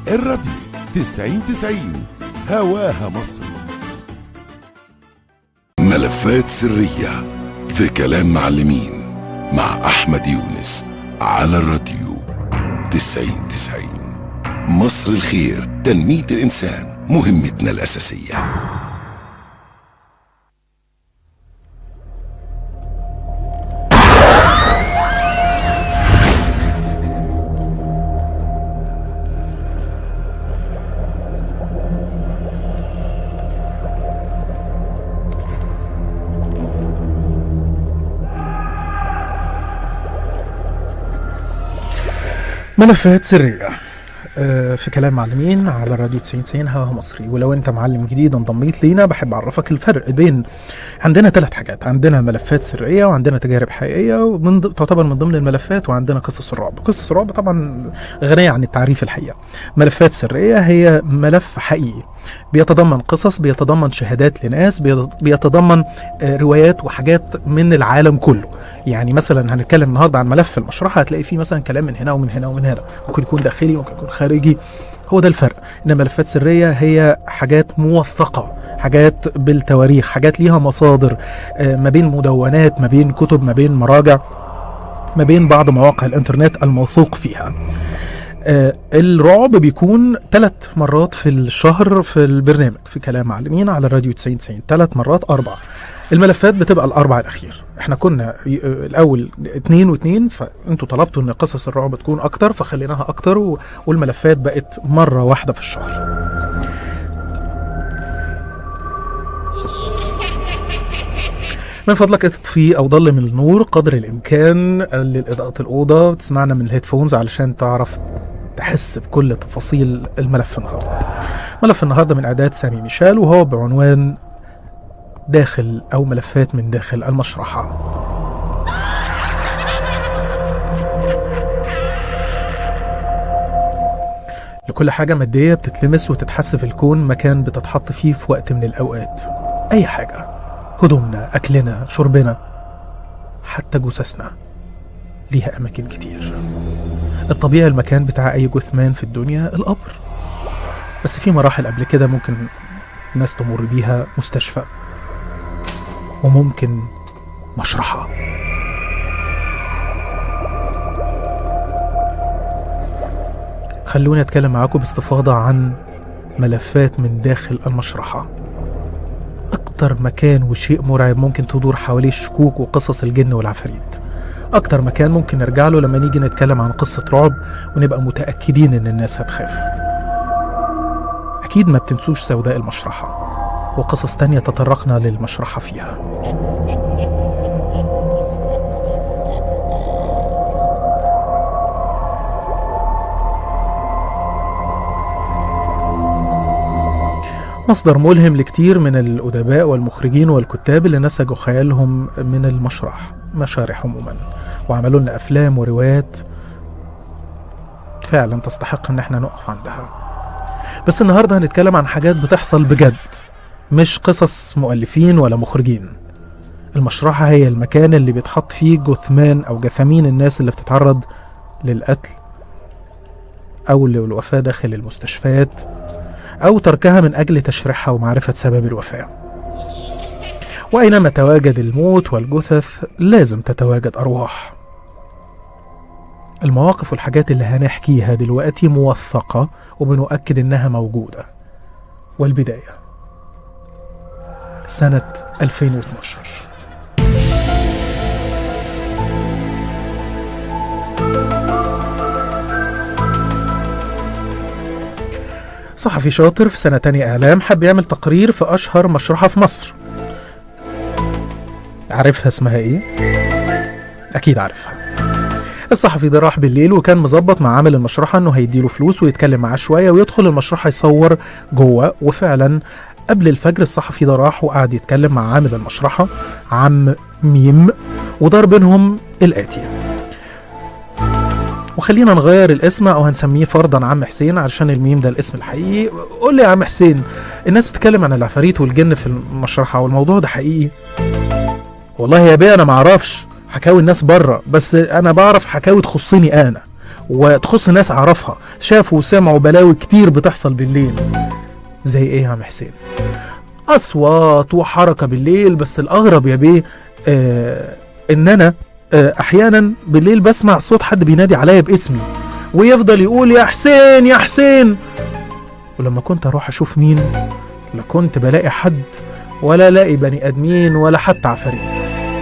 الراديو 90 90 هواها مصر ملفات سرية في كلام معلمين مع أحمد يونس على الراديو 90 90 مصر الخير تنمية الإنسان مهمتنا الأساسية ملفات سرية آه، في كلام معلمين على راديو 90 90 هوا مصري ولو انت معلم جديد انضميت لينا بحب اعرفك الفرق بين عندنا ثلاث حاجات عندنا ملفات سرية وعندنا تجارب حقيقية ومن ض- تعتبر من ضمن الملفات وعندنا قصص الرعب قصص الرعب طبعا غنية عن التعريف الحقيقة ملفات سرية هي ملف حقيقي بيتضمن قصص بيتضمن شهادات لناس بيت- بيتضمن آه، روايات وحاجات من العالم كله يعني مثلا هنتكلم النهارده عن ملف المشرحه هتلاقي فيه مثلا كلام من هنا ومن هنا ومن هنا ممكن يكون داخلي ممكن يكون خارجي هو ده الفرق ان ملفات سريه هي حاجات موثقه حاجات بالتواريخ حاجات ليها مصادر آه، ما بين مدونات ما بين كتب ما بين مراجع ما بين بعض مواقع الانترنت الموثوق فيها آه، الرعب بيكون ثلاث مرات في الشهر في البرنامج في كلام معلمين على راديو 90 90 ثلاث مرات اربع الملفات بتبقى الاربع الاخير احنا كنا ي- آه، الاول اتنين واتنين فانتوا طلبتوا ان قصص الرعب تكون اكتر فخليناها اكتر و- والملفات بقت مره واحده في الشهر من فضلك اطفي او ضلم النور قدر الامكان قلل اضاءه الاوضه تسمعنا من الهيدفونز علشان تعرف تحس بكل تفاصيل الملف النهارده ملف النهارده من اعداد سامي ميشيل وهو بعنوان داخل او ملفات من داخل المشرحه لكل حاجة مادية بتتلمس وتتحس في الكون مكان بتتحط فيه في وقت من الأوقات أي حاجة هدومنا أكلنا شربنا حتى جثثنا ليها أماكن كتير الطبيعي المكان بتاع أي جثمان في الدنيا القبر بس في مراحل قبل كده ممكن ناس تمر بيها مستشفى وممكن مشرحة خلوني أتكلم معاكم باستفاضة عن ملفات من داخل المشرحة أكتر مكان وشيء مرعب ممكن تدور حواليه الشكوك وقصص الجن والعفاريت أكتر مكان ممكن نرجع له لما نيجي نتكلم عن قصة رعب ونبقى متأكدين إن الناس هتخاف أكيد ما بتنسوش سوداء المشرحة وقصص تانية تطرقنا للمشرحة فيها مصدر ملهم لكتير من الأدباء والمخرجين والكتاب اللي نسجوا خيالهم من المشرح مشارح عموما وعملوا لنا أفلام وروايات فعلا تستحق إن احنا نقف عندها بس النهاردة هنتكلم عن حاجات بتحصل بجد مش قصص مؤلفين ولا مخرجين المشرحة هي المكان اللي بيتحط فيه جثمان أو جثامين الناس اللي بتتعرض للقتل أو للوفاة داخل المستشفيات أو تركها من أجل تشريحها ومعرفة سبب الوفاة وأينما تواجد الموت والجثث لازم تتواجد أرواح المواقف والحاجات اللي هنحكيها دلوقتي موثقة وبنؤكد إنها موجودة والبداية سنة 2012 صحفي شاطر في سنة تانية إعلام حب يعمل تقرير في أشهر مشرحة في مصر عارفها اسمها إيه؟ أكيد عارفها الصحفي ده راح بالليل وكان مظبط مع عامل المشرحة إنه هيديله فلوس ويتكلم معاه شوية ويدخل المشرحة يصور جوه وفعلا قبل الفجر الصحفي ده راح وقعد يتكلم مع عامل المشرحة عم ميم ودار بينهم الآتي وخلينا نغير الاسم او هنسميه فرضا عم حسين علشان الميم ده الاسم الحقيقي قول لي يا عم حسين الناس بتتكلم عن العفاريت والجن في المشرحه والموضوع ده حقيقي والله يا بيه انا ما اعرفش حكاوي الناس بره بس انا بعرف حكاوي تخصني انا وتخص ناس اعرفها شافوا وسمعوا بلاوي كتير بتحصل بالليل زي ايه يا عم حسين اصوات وحركه بالليل بس الاغرب يا بيه آه ان انا آه احيانا بالليل بسمع صوت حد بينادي عليا باسمي ويفضل يقول يا حسين يا حسين ولما كنت اروح اشوف مين لا كنت بلاقي حد ولا لاقي بني ادمين ولا حتى عفاريت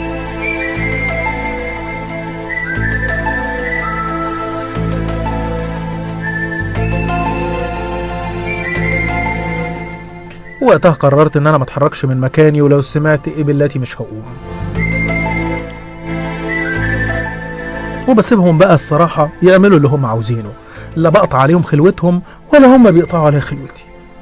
وقتها قررت ان انا ما اتحركش من مكاني ولو سمعت ايه بالتي مش هقوم وبسيبهم بقى الصراحة يعملوا اللي هم عاوزينه لا بقطع عليهم خلوتهم ولا هم بيقطعوا عليا خلوتي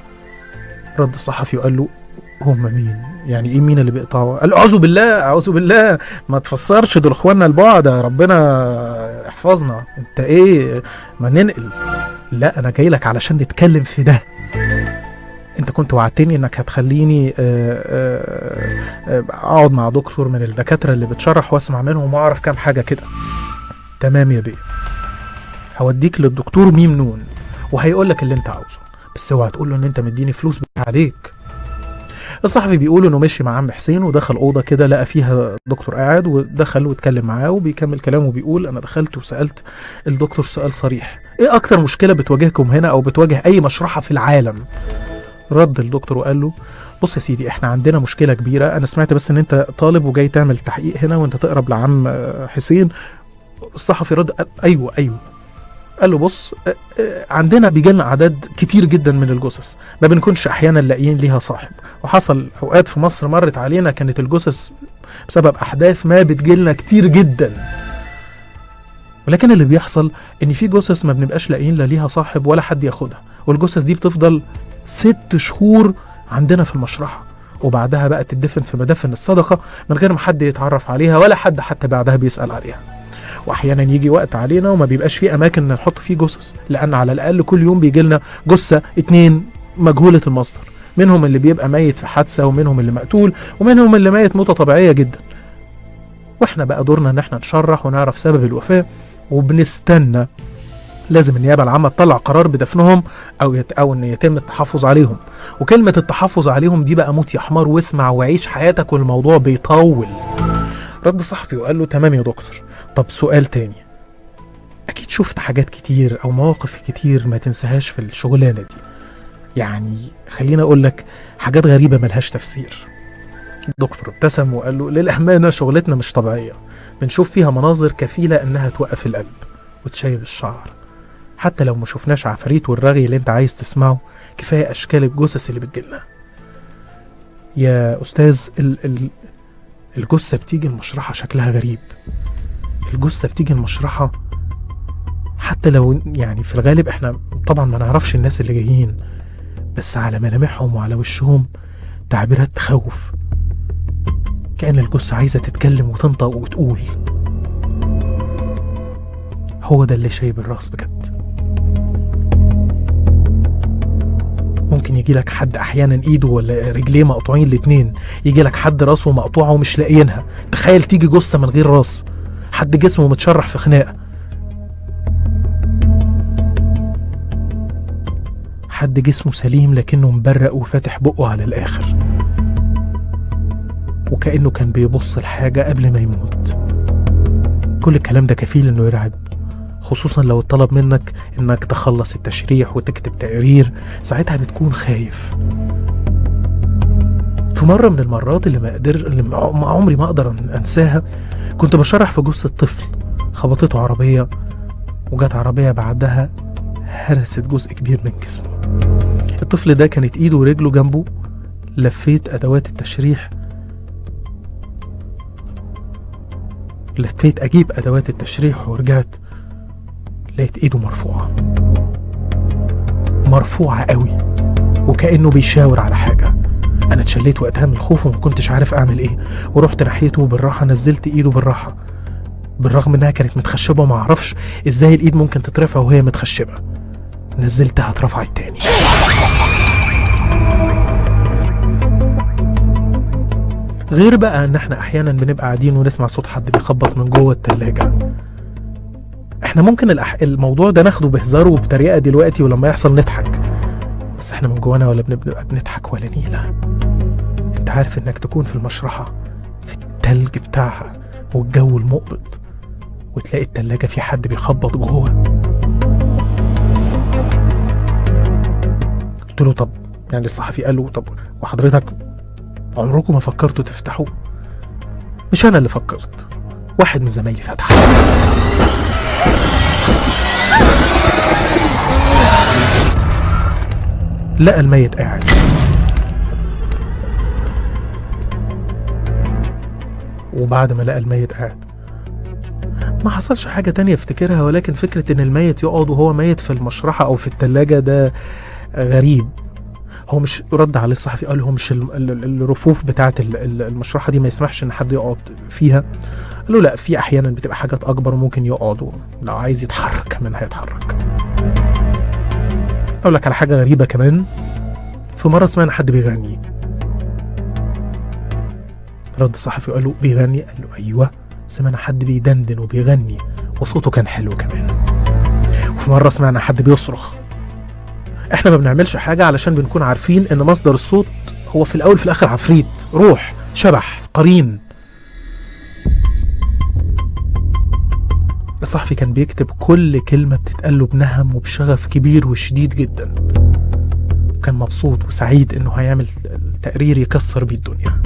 رد الصحفي وقال له هم مين يعني ايه مين اللي بيقطعوا قال له اعوذ بالله اعوذ بالله ما تفسرش دول اخواننا البعد ربنا احفظنا انت ايه ما ننقل لا انا جاي لك علشان نتكلم في ده انت كنت وعدتني انك هتخليني آه، آه، آه، اقعد مع دكتور من الدكاتره اللي بتشرح واسمع منهم واعرف كام حاجه كده تمام يا بيه هوديك للدكتور ميم نون وهيقول لك اللي انت عاوزه بس اوعى تقول له ان انت مديني فلوس عليك الصحفي بيقول انه مشي مع عم حسين ودخل اوضه كده لقى فيها دكتور قاعد ودخل واتكلم معاه وبيكمل كلامه وبيقول انا دخلت وسالت الدكتور سؤال صريح ايه اكتر مشكله بتواجهكم هنا او بتواجه اي مشرحه في العالم رد الدكتور وقال له بص يا سيدي احنا عندنا مشكله كبيره انا سمعت بس ان انت طالب وجاي تعمل تحقيق هنا وانت تقرب لعم آه، حسين الصحفي رد قال ايوه ايوه قال له بص آه، آه، عندنا بيجي لنا اعداد كتير جدا من الجثث ما بنكونش احيانا لاقيين ليها صاحب وحصل اوقات في مصر مرت علينا كانت الجثث بسبب احداث ما بتجيلنا كتير جدا ولكن اللي بيحصل ان في جثث ما بنبقاش لاقيين لا ليها صاحب ولا حد ياخدها والجثث دي بتفضل ست شهور عندنا في المشرحه وبعدها بقى تدفن في مدافن الصدقه من غير ما حد يتعرف عليها ولا حد حتى بعدها بيسال عليها واحيانا يجي وقت علينا وما بيبقاش في اماكن نحط فيه جثث لان على الاقل كل يوم بيجي لنا جثه اتنين مجهوله المصدر منهم اللي بيبقى ميت في حادثه ومنهم اللي مقتول ومنهم اللي ميت موته طبيعيه جدا واحنا بقى دورنا ان احنا نشرح ونعرف سبب الوفاه وبنستنى لازم النيابه العامه تطلع قرار بدفنهم او يت... او ان يتم التحفظ عليهم وكلمه التحفظ عليهم دي بقى موت يا حمار واسمع وعيش حياتك والموضوع بيطول رد صحفي وقال له تمام يا دكتور طب سؤال تاني اكيد شفت حاجات كتير او مواقف كتير ما تنساهاش في الشغلانه دي يعني خليني اقول لك حاجات غريبه ملهاش تفسير الدكتور ابتسم وقال له للامانه شغلتنا مش طبيعيه بنشوف فيها مناظر كفيله انها توقف القلب وتشيب الشعر حتى لو ما شفناش عفاريت والرغي اللي انت عايز تسمعه كفايه اشكال الجثث اللي بتجيلنا يا استاذ ال ال الجثه بتيجي المشرحه شكلها غريب الجثه بتيجي المشرحه حتى لو يعني في الغالب احنا طبعا ما نعرفش الناس اللي جايين بس على ملامحهم وعلى وشهم تعبيرات تخوف كأن الجثة عايزة تتكلم وتنطق وتقول هو ده اللي شايب الراس بجد ممكن يجي لك حد احيانا ايده ولا رجليه مقطوعين الاتنين يجي لك حد راسه مقطوعه ومش لاقيينها تخيل تيجي جثه من غير راس حد جسمه متشرح في خناقه حد جسمه سليم لكنه مبرق وفاتح بقه على الاخر وكأنه كان بيبص لحاجة قبل ما يموت كل الكلام ده كفيل انه يرعب خصوصا لو اتطلب منك انك تخلص التشريح وتكتب تقرير ساعتها بتكون خايف في مرة من المرات اللي ما قدر اللي ما عمري ما اقدر انساها كنت بشرح في جثة طفل خبطته عربية وجت عربية بعدها هرست جزء كبير من جسمه الطفل ده كانت ايده ورجله جنبه لفيت ادوات التشريح لفيت اجيب ادوات التشريح ورجعت لقيت ايده مرفوعه مرفوعه قوي وكانه بيشاور على حاجه انا اتشليت وقتها من الخوف وما كنتش عارف اعمل ايه ورحت ناحيته بالراحه نزلت ايده بالراحه بالرغم انها كانت متخشبه وما اعرفش ازاي الايد ممكن تترفع وهي متخشبه نزلتها اترفعت تاني غير بقى ان احنا احيانا بنبقى قاعدين ونسمع صوت حد بيخبط من جوه التلاجة احنا ممكن الأح... الموضوع ده ناخده بهزار وبطريقه دلوقتي ولما يحصل نضحك بس احنا من جوانا ولا بنبقى بنضحك ولا نيله انت عارف انك تكون في المشرحه في التلج بتاعها والجو المقبض وتلاقي التلاجة في حد بيخبط جوه قلت له طب يعني الصحفي قال له طب وحضرتك عمركم ما فكرتوا تفتحوه مش انا اللي فكرت واحد من زمايلي فتح لقى الميت قاعد وبعد ما لقى الميت قاعد ما حصلش حاجة تانية افتكرها ولكن فكرة ان الميت يقعد وهو ميت في المشرحة او في التلاجة ده غريب هو مش رد عليه الصحفي قال هو مش ال- ال- الرفوف بتاعة ال- ال- المشرحة دي ما يسمحش ان حد يقعد فيها قال له لا في احيانا بتبقى حاجات اكبر وممكن يقعد لو عايز يتحرك كمان هيتحرك اقول لك على حاجة غريبة كمان في مرة سمعنا حد بيغني رد الصحفي وقال له بيغني قال له ايوه سمعنا حد بيدندن وبيغني وصوته كان حلو كمان وفي مرة سمعنا حد بيصرخ احنا ما بنعملش حاجة علشان بنكون عارفين ان مصدر الصوت هو في الاول في الاخر عفريت روح شبح قرين الصحفي كان بيكتب كل كلمة بتتقال له بنهم وبشغف كبير وشديد جدا وكان مبسوط وسعيد انه هيعمل تقرير يكسر بيه الدنيا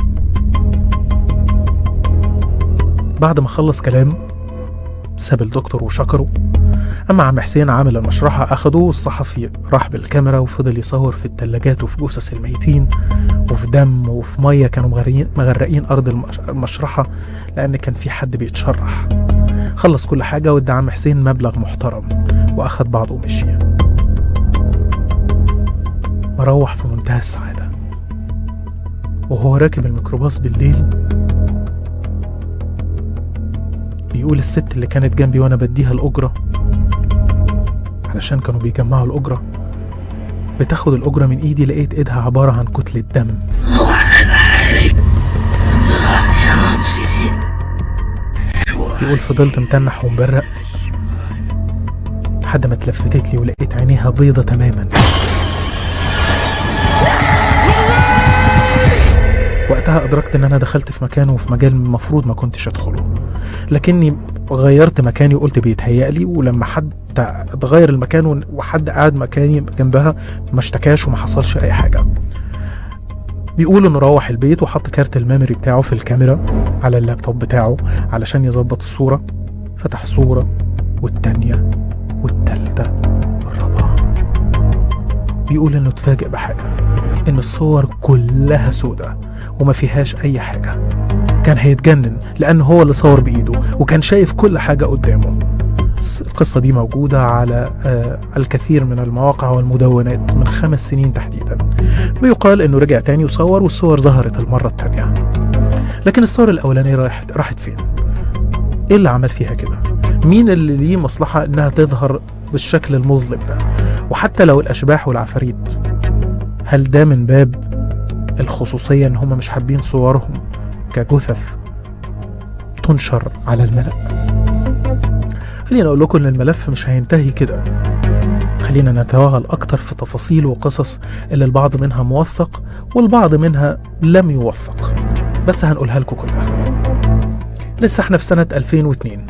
بعد ما خلص كلام ساب الدكتور وشكره أما عم حسين عامل المشرحة أخده والصحفي راح بالكاميرا وفضل يصور في التلاجات وفي جثث الميتين وفي دم وفي مية كانوا مغرقين, مغرقين أرض المش- المشرحة لأن كان في حد بيتشرح خلص كل حاجة وادى عم حسين مبلغ محترم وأخد بعضه ومشي مروح في منتهى السعادة وهو راكب الميكروباص بالليل بيقول الست اللي كانت جنبي وانا بديها الأجرة علشان كانوا بيجمعوا الأجرة بتاخد الأجرة من إيدي لقيت إيدها عبارة عن كتلة دم بيقول فضلت متنح ومبرق لحد ما اتلفتت لي ولقيت عينيها بيضة تماما وقتها أدركت إن أنا دخلت في مكان وفي مجال المفروض ما كنتش أدخله لكني غيرت مكاني وقلت بيتهيألي ولما حد اتغير المكان ون- وحد قعد مكاني جنبها ما اشتكاش وما حصلش أي حاجة بيقول انه روح البيت وحط كارت الميموري بتاعه في الكاميرا على اللابتوب بتاعه علشان يظبط الصورة فتح صورة والتانية والتالتة والرابعة بيقول انه اتفاجئ بحاجة ان الصور كلها سودة وما فيهاش اي حاجة كان هيتجنن لان هو اللي صور بايده وكان شايف كل حاجة قدامه الس- القصة دي موجودة على آه، الكثير من المواقع والمدونات من خمس سنين تحديدا بيقال انه رجع تاني وصور والصور ظهرت المرة التانية لكن الصور الاولانية راحت راحت فين ايه اللي عمل فيها كده مين اللي ليه مصلحة انها تظهر بالشكل المظلم ده وحتى لو الاشباح والعفاريت هل ده من باب الخصوصية ان هم مش حابين صورهم كجثث تنشر على الملأ خلينا اقول لكم ان الملف مش هينتهي كده خلينا نتوغل اكتر في تفاصيل وقصص اللي البعض منها موثق والبعض منها لم يوثق بس هنقولها لكم كلها لسه احنا في سنة 2002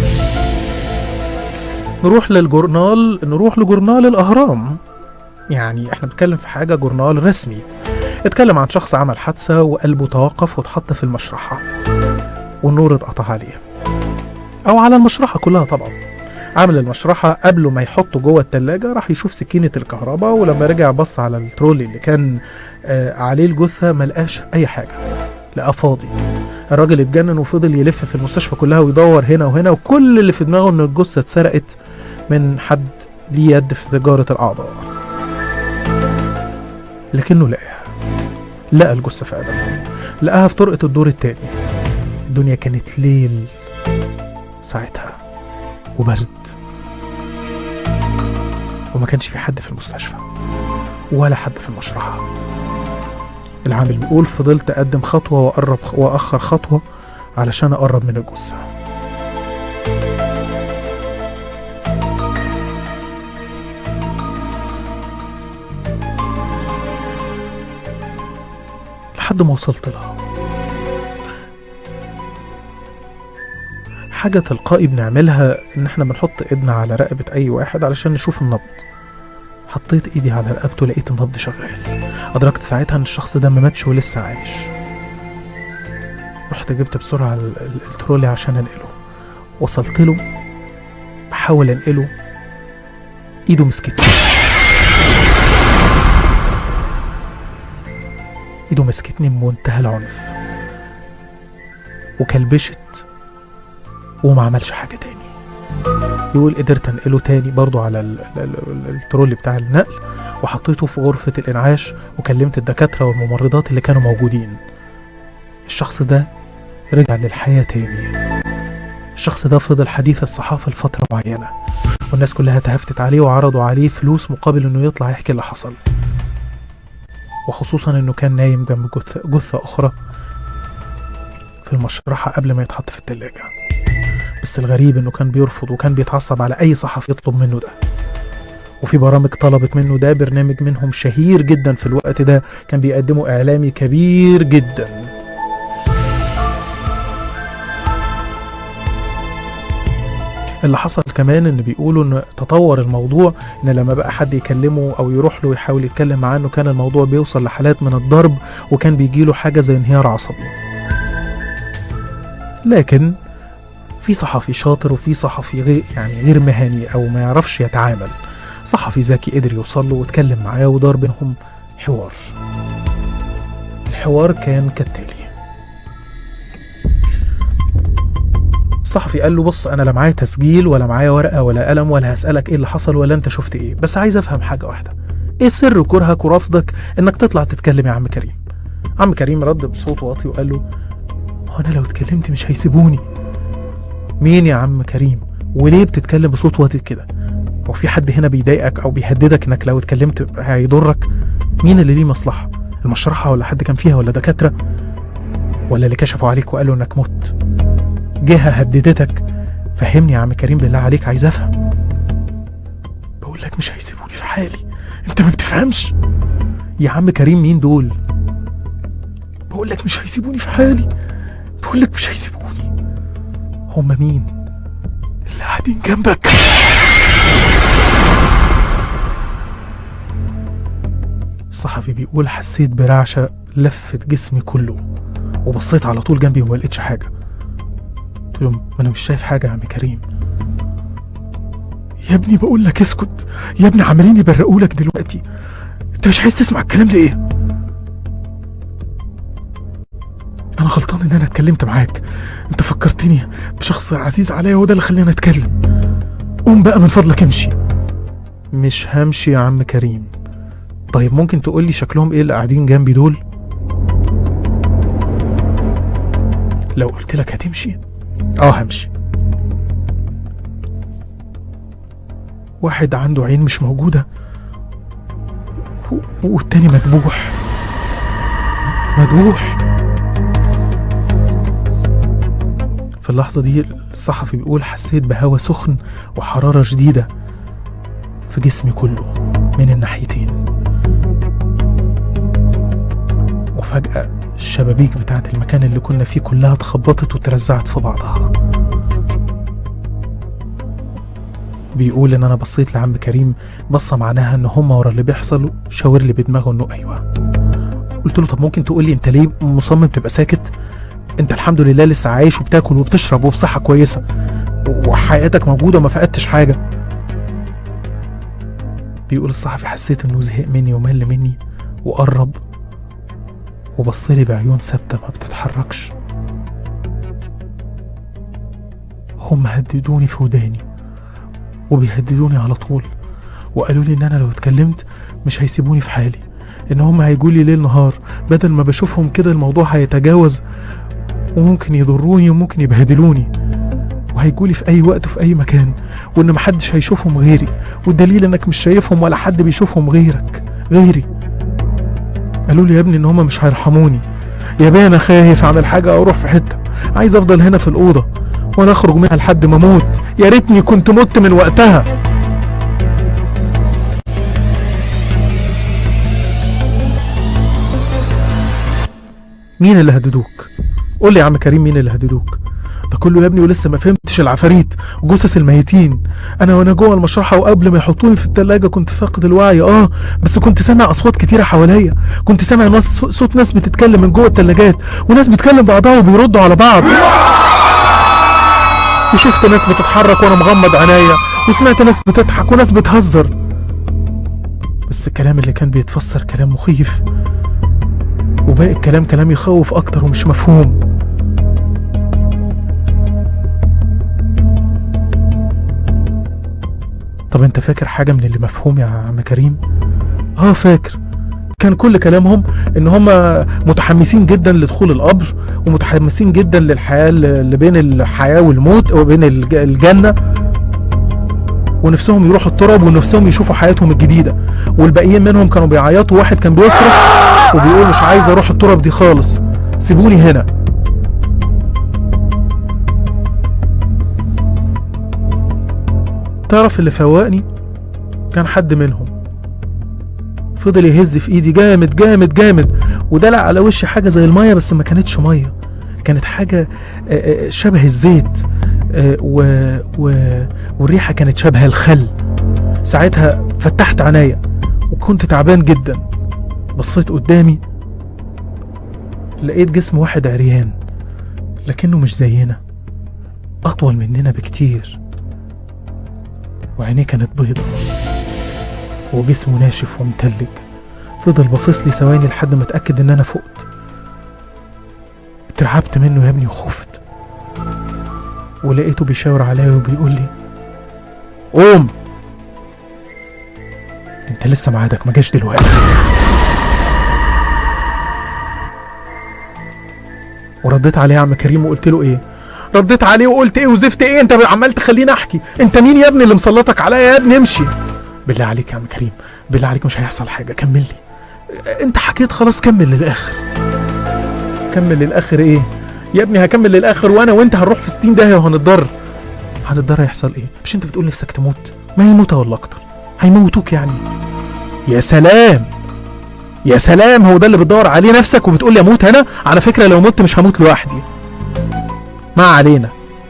نروح للجورنال نروح لجورنال الأهرام يعني احنا بنتكلم في حاجة جورنال رسمي اتكلم عن شخص عمل حادثة وقلبه توقف واتحط في المشرحة والنور اتقطع عليه أو على المشرحة كلها طبعا عامل المشرحة قبل ما يحطه جوه التلاجة راح يشوف سكينة الكهرباء ولما رجع بص على الترولي اللي كان آه عليه الجثة ملقاش أي حاجة لقاه فاضي الراجل اتجنن وفضل يلف في المستشفى كلها ويدور هنا وهنا وكل اللي في دماغه ان الجثة اتسرقت من حد ليه يد في تجارة الأعضاء لكنه لقاها لقى الجثة فعلا لقاها في طرقة الدور التاني الدنيا كانت ليل ساعتها وبرد وما كانش في حد في المستشفى ولا حد في المشرحة العامل بيقول فضلت أقدم خطوة وأقرب وأخر خطوة علشان أقرب من الجثة لحد ما وصلت لها حاجة تلقائي بنعملها إن إحنا بنحط إيدنا على رقبة أي واحد علشان نشوف النبض حطيت إيدي على رقبته لقيت النبض شغال أدركت ساعتها إن الشخص ده ما ماتش ولسه عايش رحت جبت بسرعة ال- ال- الترولي عشان أنقله وصلت له بحاول أنقله إيده مسكتني إيده مسكتني بمنتهى العنف وكلبشت وما عملش حاجة تاني يقول قدرت انقله تاني برضو على ال- ال- ال- الترولي بتاع النقل وحطيته في غرفة الإنعاش وكلمت الدكاترة والممرضات اللي كانوا موجودين الشخص ده رجع للحياة تاني الشخص ده فضل حديث الصحافة لفترة معينة والناس كلها تهفتت عليه وعرضوا عليه فلوس مقابل انه يطلع يحكي اللي حصل وخصوصا انه كان نايم جنب جثة, جثة اخرى في المشرحة قبل ما يتحط في التلاجة بس الغريب انه كان بيرفض وكان بيتعصب على اي صحفي يطلب منه ده وفي برامج طلبت منه ده برنامج منهم شهير جدا في الوقت ده كان بيقدمه اعلامي كبير جدا اللي حصل كمان ان بيقولوا ان تطور الموضوع ان لما بقى حد يكلمه او يروح له يحاول يتكلم معاه انه كان الموضوع بيوصل لحالات من الضرب وكان بيجيله حاجه زي انهيار عصبي لكن في صحفي شاطر وفي صحفي غير يعني غير مهني او ما يعرفش يتعامل صحفي ذكي قدر يوصل له واتكلم معاه ودار بينهم حوار الحوار كان كالتالي الصحفي قال له بص انا لا معايا تسجيل ولا معايا ورقه ولا قلم ولا هسالك ايه اللي حصل ولا انت شفت ايه بس عايز افهم حاجه واحده ايه سر كرهك ورفضك انك تطلع تتكلم يا عم كريم عم كريم رد بصوت واطي وقال له هو انا لو اتكلمت مش هيسيبوني مين يا عم كريم وليه بتتكلم بصوت واطي كده هو في حد هنا بيضايقك او بيهددك انك لو اتكلمت هيضرك مين اللي ليه مصلحه المشرحه ولا حد كان فيها ولا دكاتره ولا اللي كشفوا عليك وقالوا انك مت جهه هددتك فهمني يا عم كريم بالله عليك عايز افهم بقول لك مش هيسيبوني في حالي انت ما بتفهمش يا عم كريم مين دول بقول لك مش هيسيبوني في حالي بقول لك مش هيسيبوني هم مين اللي قاعدين جنبك الصحفي بيقول حسيت برعشة لفت جسمي كله وبصيت على طول جنبي وما لقيتش حاجة قلت له ما انا مش شايف حاجة يا عم كريم يا ابني بقول لك اسكت يا ابني عمالين يبرقوا لك دلوقتي انت مش عايز تسمع الكلام ده ايه انا غلطان ان انا اتكلمت معاك انت فكرتني بشخص عزيز عليا وده اللي خلاني اتكلم قوم بقى من فضلك امشي مش همشي يا عم كريم طيب ممكن تقول لي شكلهم ايه اللي قاعدين جنبي دول لو قلت لك هتمشي اه همشي واحد عنده عين مش موجودة و- والتاني مدبوح مدبوح في اللحظة دي الصحفي بيقول حسيت بهوا سخن وحرارة شديدة في جسمي كله من الناحيتين وفجأة الشبابيك بتاعت المكان اللي كنا فيه كلها اتخبطت وترزعت في بعضها بيقول ان انا بصيت لعم كريم بصة معناها ان هم ورا اللي بيحصل شاور لي بدماغه انه ايوه قلت له طب ممكن تقول لي انت ليه مصمم تبقى ساكت انت الحمد لله لسه عايش وبتاكل وبتشرب وبصحة كويسة و- وحياتك موجودة وما فقدتش حاجة بيقول الصحفي حسيت انه زهق مني ومل مني وقرب وبصلي بعيون ثابتة ما بتتحركش هم هددوني في وداني وبيهددوني على طول وقالوا لي ان انا لو اتكلمت مش هيسيبوني في حالي ان هم هيجولي ليل نهار بدل ما بشوفهم كده الموضوع هيتجاوز وممكن يضروني وممكن يبهدلوني وهيجولي في اي وقت وفي اي مكان وان محدش هيشوفهم غيري والدليل انك مش شايفهم ولا حد بيشوفهم غيرك غيري قالوا لي يا ابني ان هما مش هيرحموني يا بيه انا خايف اعمل حاجه او اروح في حته عايز افضل هنا في الاوضه وانا اخرج منها لحد ما اموت يا ريتني كنت مت من وقتها مين اللي هددوك قول لي يا عم كريم مين اللي هددوك ده كله يا ابني ولسه ما فهمتش العفاريت وجثث الميتين انا وانا جوه المشرحه وقبل ما يحطوني في التلاجة كنت فاقد الوعي اه بس كنت سامع اصوات كتيره حواليا كنت سامع ناس صوت ناس بتتكلم من جوه التلاجات وناس بتكلم بعضها وبيردوا على بعض وشفت ناس بتتحرك وانا مغمض عينيا وسمعت ناس بتضحك وناس بتهزر بس الكلام اللي كان بيتفسر كلام مخيف وباقي الكلام كلام يخوف اكتر ومش مفهوم طب انت فاكر حاجة من اللي مفهوم يا عم كريم؟ اه فاكر كان كل كلامهم ان هم متحمسين جدا لدخول القبر ومتحمسين جدا للحياة اللي بين الحياة والموت وبين الج- الجنة ونفسهم يروحوا التراب ونفسهم يشوفوا حياتهم الجديدة والباقيين منهم كانوا بيعيطوا واحد كان بيصرخ وبيقول مش عايز اروح التراب دي خالص سيبوني هنا تعرف اللي فوقني كان حد منهم فضل يهز في ايدي جامد جامد جامد ودلع على وشي حاجه زي الميه بس ما كانتش ميه كانت حاجه آه، آه، شبه الزيت آه، و... و... والريحه كانت شبه الخل ساعتها فتحت عينيا وكنت تعبان جدا بصيت قدامي لقيت جسم واحد عريان لكنه مش زينا اطول مننا بكتير وعينيه كانت بيضة وجسمه ناشف ومتلج فضل باصص لي ثواني لحد ما اتاكد ان انا فقت اترعبت منه يا ابني وخفت ولقيته بيشاور عليا وبيقول لي قوم انت لسه ميعادك ما جاش دلوقتي ورديت عليه يا عم كريم وقلت له ايه رديت عليه وقلت ايه وزفت ايه انت عمال تخليني احكي انت مين يا ابني اللي مسلطك عليا يا ابني امشي بالله عليك يا عم كريم بالله عليك مش هيحصل حاجه كمل لي انت حكيت خلاص كمل للاخر كمل للاخر ايه يا ابني هكمل للاخر وانا وانت هنروح في 60 داهيه وهنتضرر هنتضرر يحصل ايه مش انت بتقول نفسك تموت ما هي موتة ولا اكتر هيموتوك يعني يا سلام يا سلام هو ده اللي بتدور عليه نفسك وبتقول لي اموت انا على فكره لو مت مش هموت لوحدي ما علينا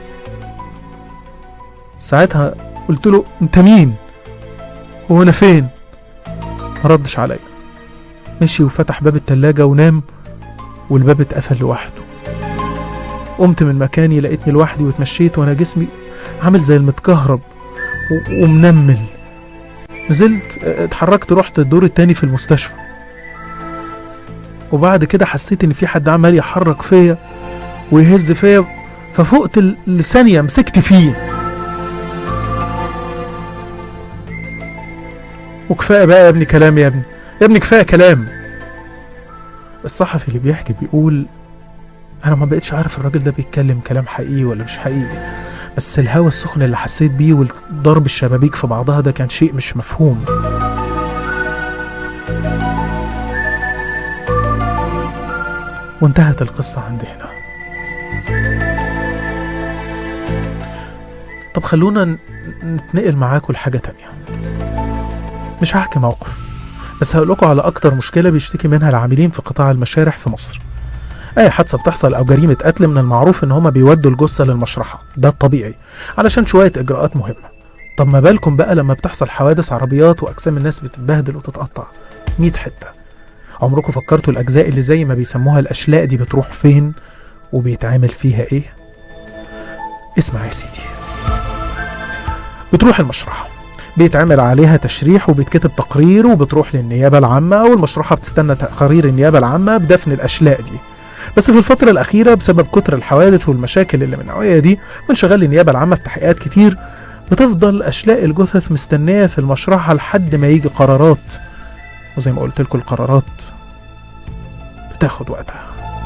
ساعتها قلت له انت مين هو انا فين ما ردش عليا مشي وفتح باب التلاجة ونام والباب اتقفل لوحده قمت من مكاني لقيتني لوحدي واتمشيت وانا جسمي عامل زي المتكهرب و- ومنمل نزلت اه، اتحركت رحت الدور التاني في المستشفى وبعد كده حسيت ان في حد عمال يحرك فيا ويهز فيا ففقت ل- لثانية مسكت فيه وكفاية بقى يا ابني كلام يا ابني يا ابني كفاية كلام الصحفي اللي بيحكي بيقول انا ما بقتش عارف الراجل ده بيتكلم كلام حقيقي ولا مش حقيقي بس الهوا السخن اللي حسيت بيه وضرب الشبابيك في بعضها ده كان شيء مش مفهوم وانتهت القصة عند هنا طب خلونا ن- نتنقل معاكم لحاجة تانية مش هحكي موقف بس هقول لكم على أكتر مشكلة بيشتكي منها العاملين في قطاع المشارح في مصر أي حادثة بتحصل أو جريمة قتل من المعروف إن هما بيودوا الجثة للمشرحة ده الطبيعي علشان شوية إجراءات مهمة طب ما بالكم بقى لما بتحصل حوادث عربيات وأجسام الناس بتتبهدل وتتقطع 100 حتة عمركم فكرتوا الأجزاء اللي زي ما بيسموها الأشلاء دي بتروح فين وبيتعمل فيها إيه؟ اسمع يا سيدي بتروح المشرحة بيتعمل عليها تشريح وبيتكتب تقرير وبتروح للنيابة العامة والمشرحة بتستنى تقارير النيابة العامة بدفن الأشلاء دي بس في الفترة الأخيرة بسبب كتر الحوادث والمشاكل اللي من النوعية دي وانشغال النيابة العامة في تحقيقات كتير بتفضل أشلاء الجثث مستنية في المشرحة لحد ما يجي قرارات وزي ما قلت لكم القرارات بتاخد وقتها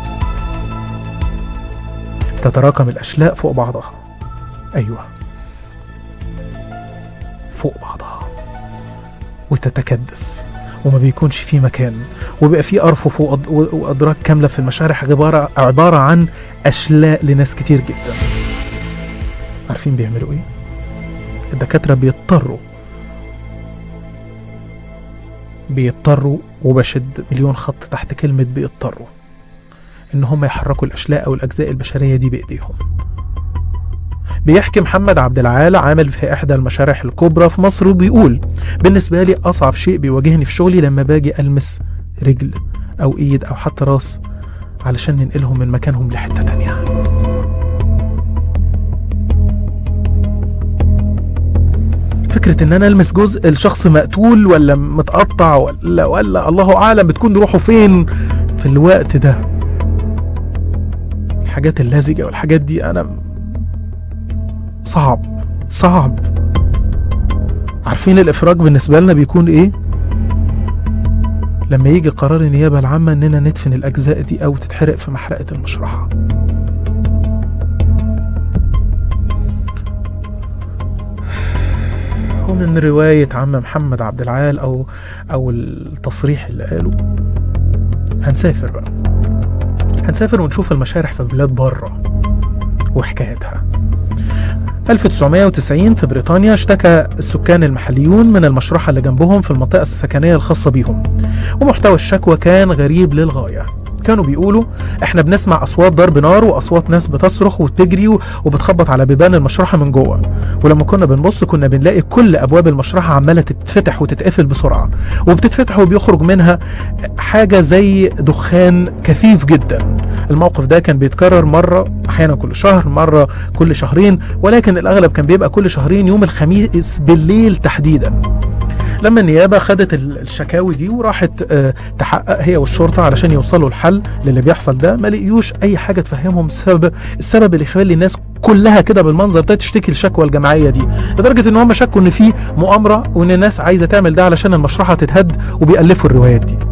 تتراكم الأشلاء فوق بعضها أيوة فوق بعضها وتتكدس وما بيكونش في مكان وبيبقى في أرفف وأد- وأدراج كاملة في المشارح عبارة عبارة عن أشلاء لناس كتير جدا عارفين بيعملوا إيه؟ الدكاترة بيضطروا بيضطروا وبشد مليون خط تحت كلمة بيضطروا ان هم يحركوا الاشلاء او الاجزاء البشريه دي بايديهم بيحكي محمد عبد العال عامل في احدى المشارح الكبرى في مصر وبيقول بالنسبه لي اصعب شيء بيواجهني في شغلي لما باجي المس رجل او ايد او حتى راس علشان ننقلهم من مكانهم لحته تانيه فكرة ان انا المس جزء الشخص مقتول ولا متقطع ولا ولا الله اعلم بتكون روحه فين في الوقت ده الحاجات اللزجة والحاجات دي انا صعب صعب عارفين الافراج بالنسبة لنا بيكون ايه لما يجي قرار النيابة العامة اننا ندفن الاجزاء دي او تتحرق في محرقة المشرحة ومن رواية عم محمد عبد العال أو أو التصريح اللي قاله هنسافر بقى هنسافر ونشوف المشارح في بلاد بره وحكايتها 1990 في بريطانيا اشتكى السكان المحليون من المشرحة اللي جنبهم في المنطقة السكنية الخاصة بيهم ومحتوى الشكوى كان غريب للغاية كانوا بيقولوا احنا بنسمع اصوات ضرب نار واصوات ناس بتصرخ وبتجري وبتخبط على بيبان المشرحه من جوه ولما كنا بنبص كنا بنلاقي كل ابواب المشرحه عماله تتفتح وتتقفل بسرعه وبتتفتح وبيخرج منها حاجه زي دخان كثيف جدا الموقف ده كان بيتكرر مره احيانا كل شهر مره كل شهرين ولكن الاغلب كان بيبقى كل شهرين يوم الخميس بالليل تحديدا لما النيابه خدت الشكاوي دي وراحت تحقق هي والشرطه علشان يوصلوا الحل للي بيحصل ده ما لقيوش اي حاجه تفهمهم السبب السبب اللي يخلي الناس كلها كده بالمنظر ده تشتكي الشكوى الجماعيه دي لدرجه ان هم شكوا ان في مؤامره وان الناس عايزه تعمل ده علشان المشرحه تتهد وبيالفوا الروايات دي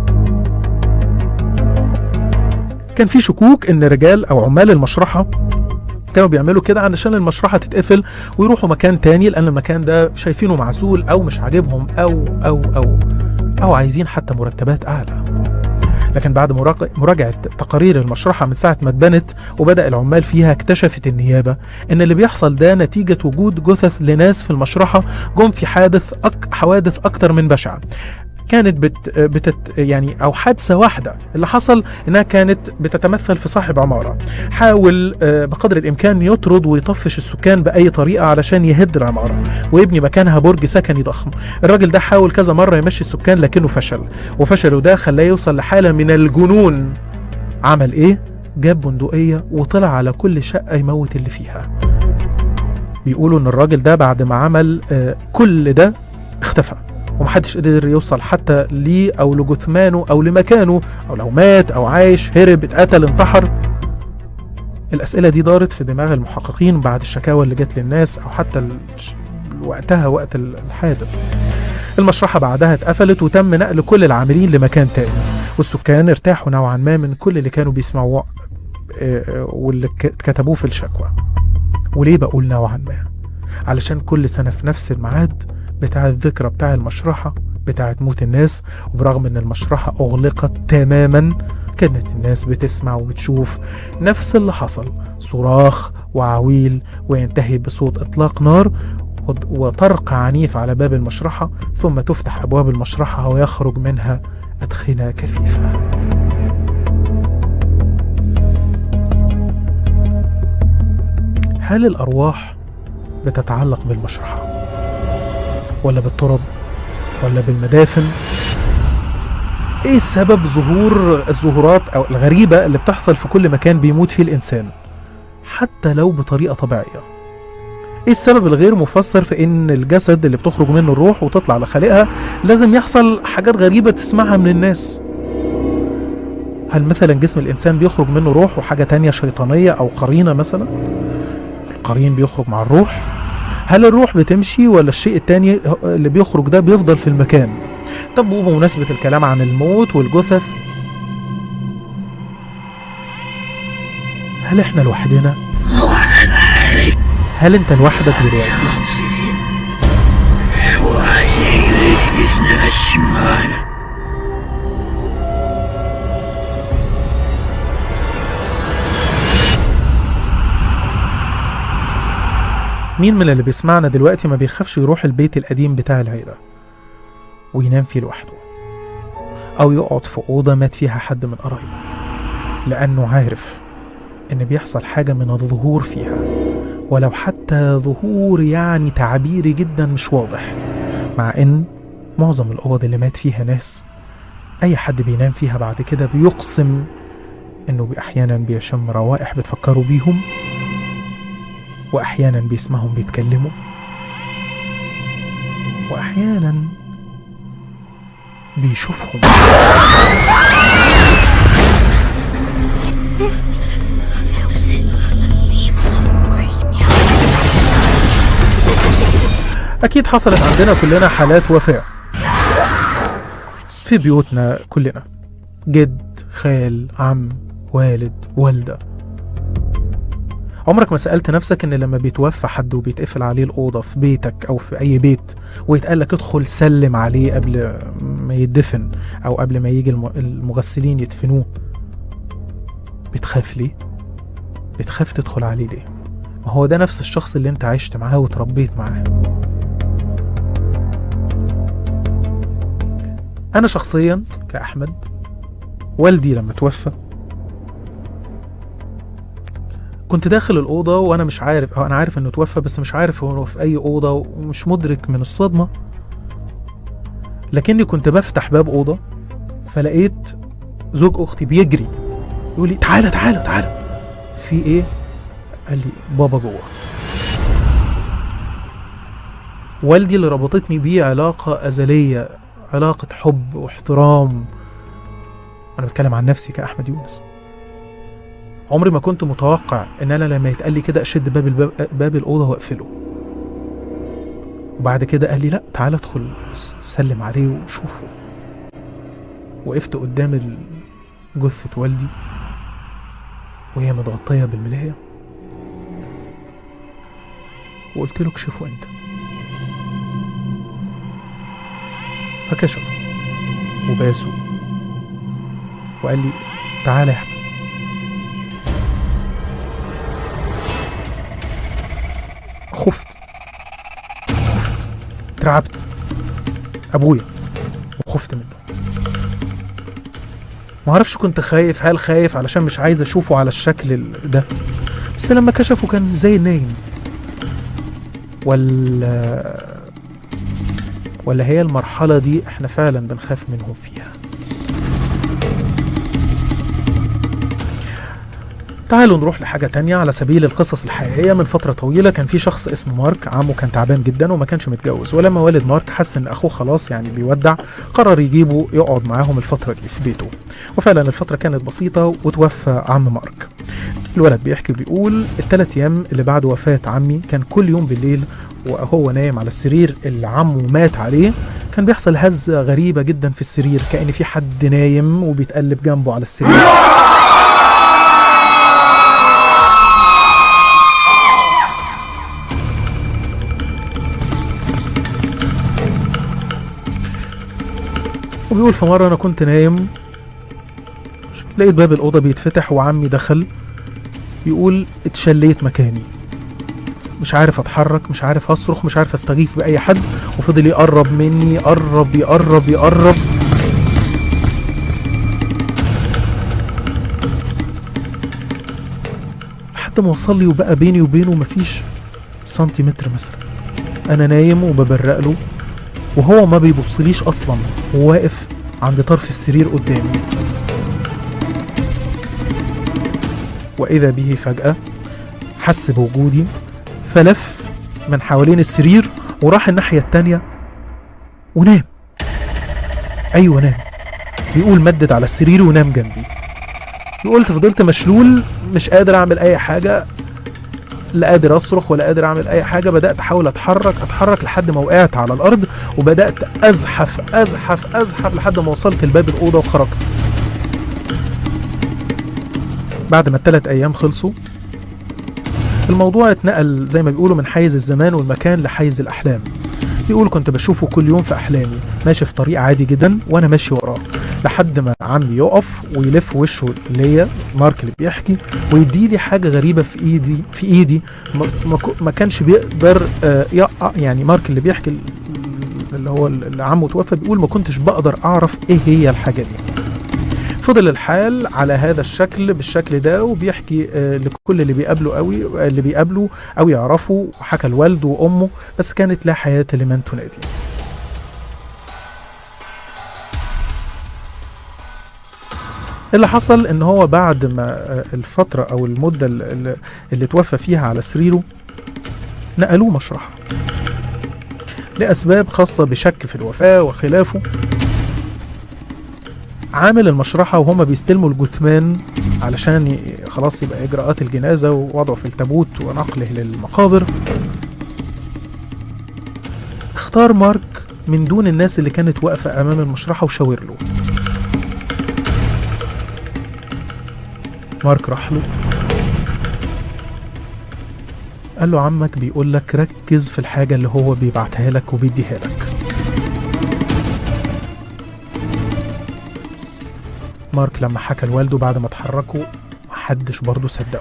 كان في شكوك ان رجال او عمال المشرحه كانوا بيعملوا كده علشان المشرحة تتقفل ويروحوا مكان تاني لأن المكان ده شايفينه معزول أو مش عاجبهم أو أو أو أو عايزين حتى مرتبات أعلى لكن بعد مراجعة تقارير المشرحة من ساعة ما اتبنت وبدأ العمال فيها اكتشفت النيابة إن اللي بيحصل ده نتيجة وجود جثث لناس في المشرحة جم في حادث أك حوادث أكتر من بشعة كانت بت بتت يعني او حادثه واحده اللي حصل انها كانت بتتمثل في صاحب عماره حاول بقدر الامكان يطرد ويطفش السكان باي طريقه علشان يهد العماره ويبني مكانها برج سكني ضخم الراجل ده حاول كذا مره يمشي السكان لكنه فشل وفشله ده خلاه يوصل لحاله من الجنون عمل ايه جاب بندقيه وطلع على كل شقه يموت اللي فيها بيقولوا ان الراجل ده بعد ما عمل كل ده اختفى ومحدش قدر يوصل حتى ليه او لجثمانه او لمكانه او لو مات او عايش هرب اتقتل انتحر الاسئله دي دارت في دماغ المحققين بعد الشكاوى اللي جت للناس او حتى وقتها وقت الحادث المشرحة بعدها اتقفلت وتم نقل كل العاملين لمكان تاني والسكان ارتاحوا نوعا ما من كل اللي كانوا بيسمعوه واللي كتبوه في الشكوى وليه بقول نوعا ما علشان كل سنة في نفس الميعاد بتاع الذكرى بتاع المشرحة بتاعة موت الناس وبرغم ان المشرحة اغلقت تماما كانت الناس بتسمع وبتشوف نفس اللي حصل صراخ وعويل وينتهي بصوت اطلاق نار وطرق عنيف على باب المشرحة ثم تفتح ابواب المشرحة ويخرج منها ادخنة كثيفة هل الارواح بتتعلق بالمشرحه ولا بالتراب ولا بالمدافن ايه سبب ظهور الظهورات او الغريبة اللي بتحصل في كل مكان بيموت فيه الانسان حتى لو بطريقة طبيعية ايه السبب الغير مفسر في ان الجسد اللي بتخرج منه الروح وتطلع لخالقها لازم يحصل حاجات غريبة تسمعها من الناس هل مثلا جسم الانسان بيخرج منه روح وحاجة تانية شيطانية او قرينة مثلا القرين بيخرج مع الروح هل الروح بتمشي ولا الشيء التاني اللي بيخرج ده بيفضل في المكان طب وبمناسبة الكلام عن الموت والجثث هل احنا لوحدنا هل انت لوحدك دلوقتي مين من اللي بيسمعنا دلوقتي ما بيخافش يروح البيت القديم بتاع العيلة وينام فيه لوحده أو يقعد في أوضة مات فيها حد من قرايبه لأنه عارف إن بيحصل حاجة من الظهور فيها ولو حتى ظهور يعني تعبيري جدا مش واضح مع إن معظم الأوض اللي مات فيها ناس أي حد بينام فيها بعد كده بيقسم إنه أحيانا بيشم روائح بتفكروا بيهم وأحيانا بيسمعهم بيتكلموا وأحيانا بيشوفهم أكيد حصلت عندنا كلنا حالات وفاة في بيوتنا كلنا جد خال عم والد والدة عمرك ما سألت نفسك إن لما بيتوفى حد وبيتقفل عليه الأوضة في بيتك أو في أي بيت ويتقال لك ادخل سلم عليه قبل ما يدفن أو قبل ما يجي الم- المغسلين يدفنوه بتخاف ليه؟ بتخاف تدخل عليه ليه؟ ما هو ده نفس الشخص اللي انت عشت معاه وتربيت معاه أنا شخصيا كأحمد والدي لما توفى كنت داخل الأوضة وأنا مش عارف أو أنا عارف إنه توفى بس مش عارف هو في أي أوضة ومش مدرك من الصدمة لكني كنت بفتح باب أوضة فلقيت زوج أختي بيجري يقول لي تعالى تعالى تعالى في إيه؟ قال لي بابا جوه والدي اللي ربطتني بيه علاقة أزلية علاقة حب واحترام أنا بتكلم عن نفسي كأحمد يونس عمري ما كنت متوقع ان انا لما يتقال لي كده اشد باب الباب باب الاوضه واقفله وبعد كده قال لي لا تعالى ادخل س- سلم عليه وشوفه وقفت قدام ال- جثه والدي وهي متغطيه بالملايه وقلت له اكشفه انت فكشفه وباسه وقال لي تعالى يا احمد خفت خفت اترعبت ابويا وخفت منه ما اعرفش كنت خايف هل خايف علشان مش عايز اشوفه على الشكل ال- ده بس لما كشفه كان زي النايم ولا ولا هي المرحلة دي احنا فعلا بنخاف منهم فيها تعالوا نروح لحاجة تانية على سبيل القصص الحقيقية من فترة طويلة كان في شخص اسمه مارك عمه كان تعبان جدا وما كانش متجوز ولما والد مارك حس ان اخوه خلاص يعني بيودع قرر يجيبه يقعد معاهم الفترة دي في بيته وفعلا الفترة كانت بسيطة وتوفى عم مارك الولد بيحكي بيقول الثلاث ايام اللي بعد وفاة عمي كان كل يوم بالليل وهو نايم على السرير اللي عمه مات عليه كان بيحصل هزة غريبة جدا في السرير كأن في حد نايم وبيتقلب جنبه على السرير وبيقول في مرة أنا كنت نايم لقيت باب الأوضة بيتفتح وعمي دخل بيقول اتشليت مكاني مش عارف اتحرك مش عارف اصرخ مش عارف استغيث باي حد وفضل يقرب مني يقرب يقرب يقرب لحد ما وصل لي وبقى بيني وبينه مفيش سنتيمتر مثلا انا نايم وببرق له وهو ما بيبصليش اصلا هو واقف عند طرف السرير قدامي واذا به فجاه حس بوجودي فلف من حوالين السرير وراح الناحيه التانيه ونام ايوه نام بيقول مدد على السرير ونام جنبي قلت فضلت مشلول مش قادر اعمل اي حاجه لا قادر اصرخ ولا قادر اعمل اي حاجه بدات احاول اتحرك اتحرك لحد ما وقعت على الارض وبدات ازحف ازحف ازحف لحد ما وصلت لباب الاوضه وخرجت بعد ما الثلاث ايام خلصوا الموضوع اتنقل زي ما بيقولوا من حيز الزمان والمكان لحيز الاحلام بيقول كنت بشوفه كل يوم في احلامي ماشي في طريق عادي جدا وانا ماشي وراه لحد ما عمي يقف ويلف وشه ليا مارك اللي بيحكي ويديلي حاجه غريبه في ايدي في ايدي ما, ما, كو- ما كانش بيقدر آه، يقع يعني مارك اللي بيحكي ال- اللي هو اللي عمه توفى بيقول ما كنتش بقدر اعرف ايه هي الحاجه دي فضل الحال على هذا الشكل بالشكل ده وبيحكي آه، لكل اللي بيقابله قوي اللي بيقابله او يعرفه وحكى لوالده وامه بس كانت لا حياه لمن تنادي اللي حصل ان هو بعد ما آه، الفتره او المده اللي, اللي توفى فيها على سريره نقلوه مشرحه لاسباب خاصه بشك في الوفاه وخلافه عامل المشرحة وهما بيستلموا الجثمان علشان ي- خلاص يبقى إجراءات الجنازة ووضعه في التابوت ونقله للمقابر اختار مارك من دون الناس اللي كانت واقفة أمام المشرحة وشاور له مارك راح له قال له عمك بيقول لك ركز في الحاجة اللي هو بيبعتها لك وبيديها لك مارك لما حكى لوالده بعد ما اتحركوا محدش برضه صدقه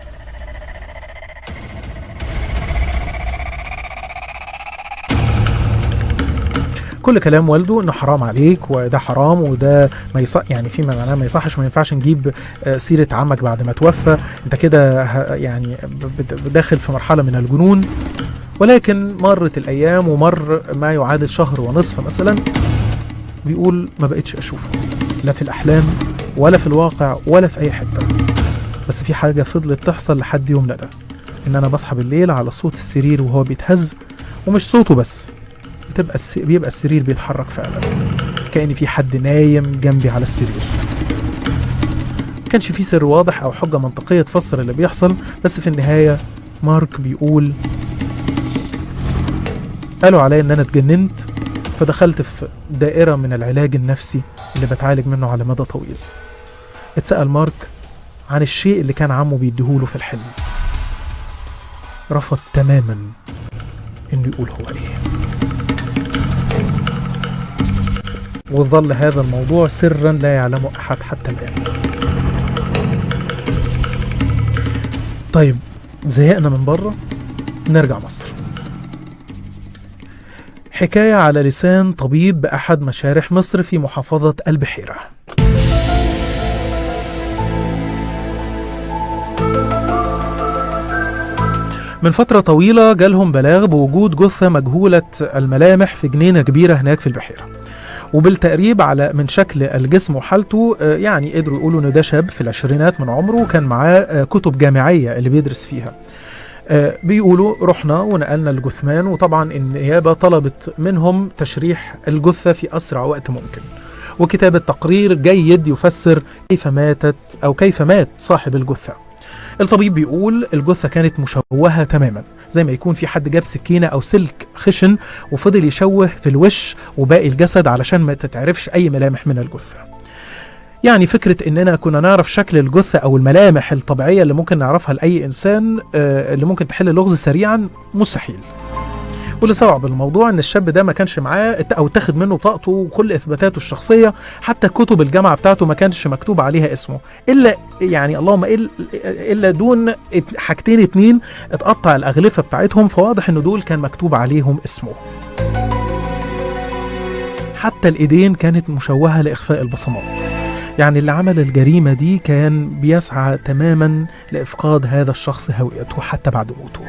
كل كلام والده انه حرام عليك وده حرام وده ما يصح يعني فيما معناه ما يصحش وما ينفعش نجيب آه، سيره عمك بعد ما توفى انت كده ه- يعني ب- ب- داخل في مرحله من الجنون ولكن مرت الايام ومر ما يعادل شهر ونصف مثلا بيقول ما بقتش اشوفه لا في الاحلام ولا في الواقع ولا في اي حته بس في حاجه فضلت تحصل لحد يومنا ده ان انا بصحى بالليل على صوت السرير وهو بيتهز ومش صوته بس بتبقى الس... بيبقى السرير بيتحرك فعلا كأن في حد نايم جنبي على السرير ما كانش في سر واضح او حجه منطقيه تفسر اللي بيحصل بس في النهايه مارك بيقول قالوا عليا ان انا اتجننت فدخلت في دائره من العلاج النفسي اللي بتعالج منه على مدى طويل اتسأل مارك عن الشيء اللي كان عمه بيديهوله في الحلم رفض تماما انه يقول هو ايه وظل هذا الموضوع سرا لا يعلمه احد حتى الان طيب زهقنا من بره نرجع مصر حكاية على لسان طبيب بأحد مشارح مصر في محافظة البحيرة من فترة طويلة جالهم بلاغ بوجود جثة مجهولة الملامح في جنينة كبيرة هناك في البحيرة وبالتقريب على من شكل الجسم وحالته آه، يعني قدروا يقولوا ان ده شاب في العشرينات من عمره وكان معاه آه، كتب جامعية اللي بيدرس فيها آه، بيقولوا رحنا ونقلنا الجثمان وطبعا النيابة طلبت منهم تشريح الجثة في أسرع وقت ممكن وكتابة تقرير جيد يفسر كيف ماتت أو كيف مات صاحب الجثة الطبيب بيقول الجثة كانت مشوهة تماما زي ما يكون في حد جاب سكينة أو سلك خشن وفضل يشوه في الوش وباقي الجسد علشان ما تتعرفش أي ملامح من الجثة يعني فكرة إننا كنا نعرف شكل الجثة أو الملامح الطبيعية اللي ممكن نعرفها لأي إنسان آه، اللي ممكن تحل اللغز سريعا مستحيل واللي صعب الموضوع ان الشاب ده ما كانش معاه او اتاخد منه بطاقته وكل اثباتاته الشخصيه حتى كتب الجامعه بتاعته ما كانش مكتوب عليها اسمه الا يعني اللهم الا الا دون ات- حاجتين اتنين اتقطع الاغلفه بتاعتهم فواضح ان دول كان مكتوب عليهم اسمه حتى الايدين كانت مشوهه لاخفاء البصمات يعني اللي عمل الجريمه دي كان بيسعى تماما لافقاد هذا الشخص هويته حتى بعد موته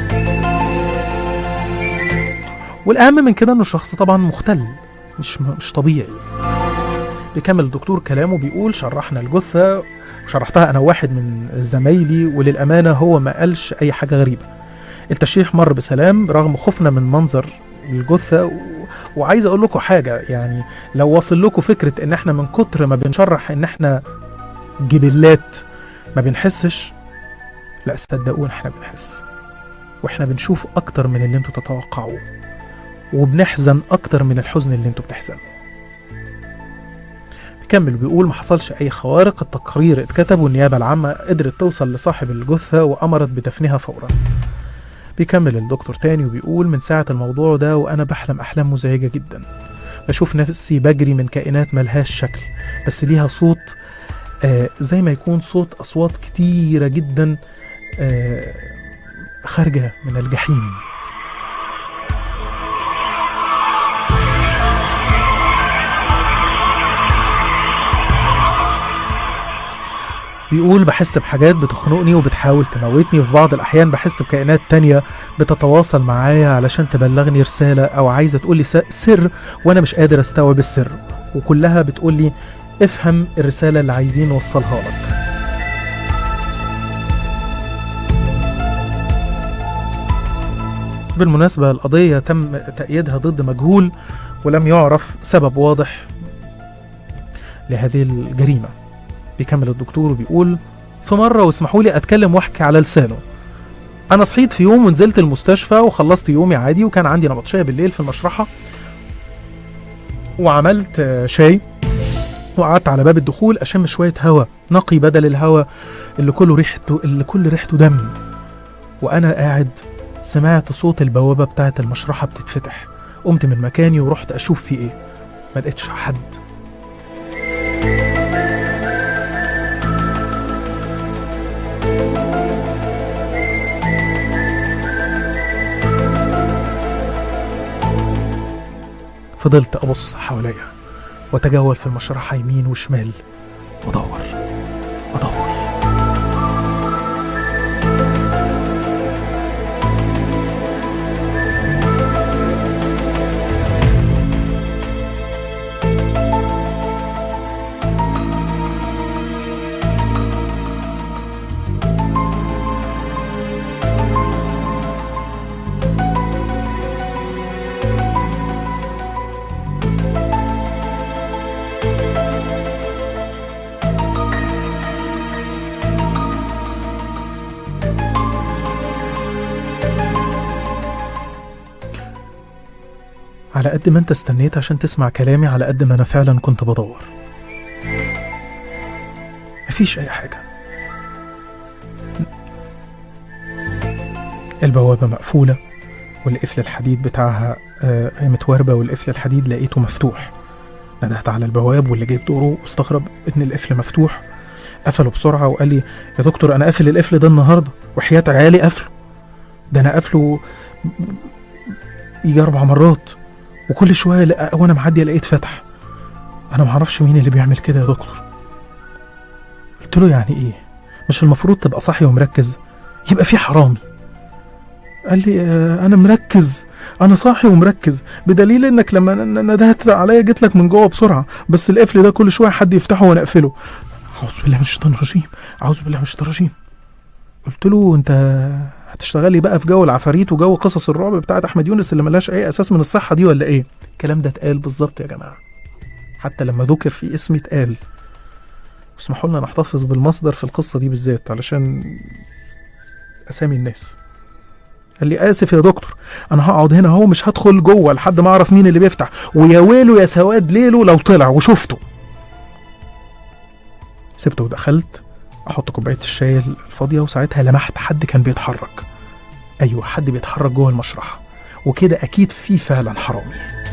والاهم من كده انه الشخص طبعا مختل مش مش طبيعي بيكمل الدكتور كلامه بيقول شرحنا الجثه وشرحتها انا واحد من زمايلي وللامانه هو ما قالش اي حاجه غريبه التشريح مر بسلام رغم خوفنا من منظر الجثه و... وعايز اقول لكم حاجه يعني لو واصل لكم فكره ان احنا من كتر ما بنشرح ان احنا جبلات ما بنحسش لا صدقونا احنا بنحس واحنا بنشوف اكتر من اللي انتوا تتوقعوه وبنحزن اكتر من الحزن اللي انتوا بتحزنوه بيكمل بيقول ما حصلش اي خوارق التقرير اتكتب والنيابه العامه قدرت توصل لصاحب الجثه وامرت بدفنها فورا بيكمل الدكتور تاني وبيقول من ساعة الموضوع ده وأنا بحلم أحلام مزعجة جدا بشوف نفسي بجري من كائنات ملهاش شكل بس ليها صوت آه زي ما يكون صوت أصوات كتيرة جدا آه خارجة من الجحيم بيقول بحس بحاجات بتخنقني وبتحاول تموتني وفي بعض الأحيان بحس بكائنات تانية بتتواصل معايا علشان تبلغني رسالة أو عايزة تقولي س- سر وأنا مش قادر أستوعب السر وكلها بتقولي افهم الرسالة اللي عايزين نوصلها لك بالمناسبة القضية تم تأييدها ضد مجهول ولم يعرف سبب واضح لهذه الجريمة بيكمل الدكتور وبيقول في مرة واسمحوا لي أتكلم وأحكي على لسانه أنا صحيت في يوم ونزلت المستشفى وخلصت يومي عادي وكان عندي نبطشية بالليل في المشرحة وعملت آه، شاي وقعدت على باب الدخول أشم شوية هوا نقي بدل الهوا اللي كله ريحته اللي كل ريحته دم وأنا قاعد سمعت صوت البوابة بتاعت المشرحة بتتفتح قمت من مكاني ورحت أشوف في إيه ما لقيتش حد فضلت أبص حواليا وأتجول في المشرحة يمين وشمال وأدور أدور على قد ما انت استنيت عشان تسمع كلامي على قد ما انا فعلا كنت بدور مفيش اي حاجة البوابة مقفولة والقفل الحديد بتاعها آه، متواربة والقفل الحديد لقيته مفتوح ندهت على البواب واللي جه بدوره واستغرب ان القفل مفتوح قفله بسرعة وقال لي يا دكتور انا قافل القفل ده النهاردة وحياة عيالي قفله ده انا قافله يجي اربع مرات وكل شويه لقى وانا معدي لقيت فتح انا معرفش مين اللي بيعمل كده يا دكتور قلت له يعني ايه مش المفروض تبقى صاحي ومركز يبقى في حرامي قال لي آه، انا مركز انا صاحي ومركز بدليل انك لما ن- ن- ندهت عليا جيت لك من جوه بسرعه بس القفل ده كل شويه حد يفتحه وانا اقفله اعوذ بالله من الشيطان الرجيم اعوذ بالله من الشيطان الرجيم قلت له انت هتشتغلي بقى في جو العفاريت وجو قصص الرعب بتاعت احمد يونس اللي ملهاش اي اساس من الصحه دي ولا ايه الكلام ده اتقال بالظبط يا جماعه حتى لما ذكر في اسمي اتقال اسمحوا لنا نحتفظ بالمصدر في القصه دي بالذات علشان اسامي الناس قال لي اسف يا دكتور انا هقعد هنا اهو مش هدخل جوه لحد ما اعرف مين اللي بيفتح ويا ويله يا سواد ليله لو طلع وشفته سبته ودخلت احط كوبايه الشاي الفاضيه وساعتها لمحت حد كان بيتحرك ايوه حد بيتحرك جوه المشرحه وكده اكيد في فعلا حرامي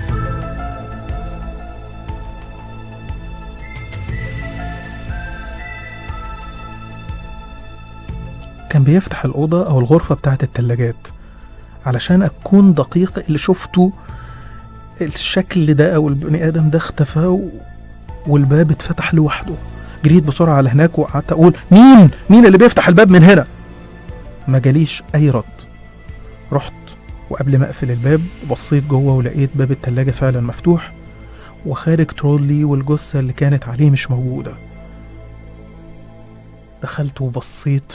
كان بيفتح الأوضة أو الغرفة بتاعت التلاجات علشان أكون دقيق اللي شفته الشكل ده أو البني آدم ده اختفى و... والباب اتفتح لوحده جريت بسرعة على هناك وقعدت أقول مين مين اللي بيفتح الباب من هنا ما جاليش أي رد رحت وقبل ما أقفل الباب بصيت جوه ولقيت باب التلاجة فعلا مفتوح وخارج ترولي والجثة اللي كانت عليه مش موجودة دخلت وبصيت